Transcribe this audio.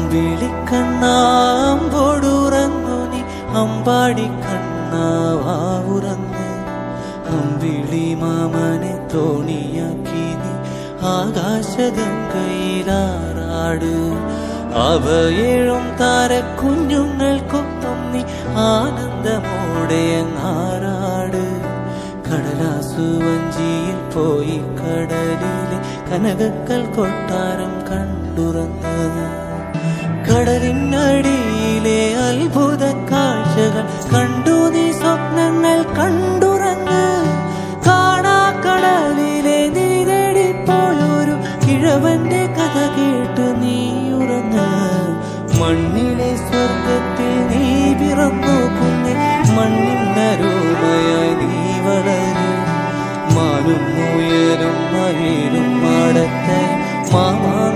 അമ്പിളിക്കണ്ണാമ്പോടുറങ്ങു നീ അമ്പാടി കണ്ണാവാവുറങ്ങ് അമ്പിളി മാമനെ തോണിയാക്കി നീ ആകാശഗംഗയിലാറാട് അവയേഴും താര കുഞ്ഞുങ്ങൾക്കൊപ്പം നീ ആനന്ദമോടെ ആറാട് കടലാസു വഞ്ചിയിൽ പോയി കടലിലെ കനകക്കൽ കൊട്ടാരം കണ്ടുറങ്ങ് കടലിനടിയിലെ അത്ഭുത കാഴ്ചകൾ കണ്ടു നീ സ്വപ്നങ്ങൾ കണ്ടുറങ്ങ് കാണാക്കടലിലെ നീരടിപ്പോയൊരു കിഴവന്റെ കഥ കേട്ട് നീ ഉറങ്ങ് മണ്ണിലെ സ്വർഗത്തിൽ നീ പിറന്നു കുഞ്ഞ് മണ്ണിനരൂപയായി നീ വളരും മാനും ഉയരും മയിലും മാടത്തെ മാമാ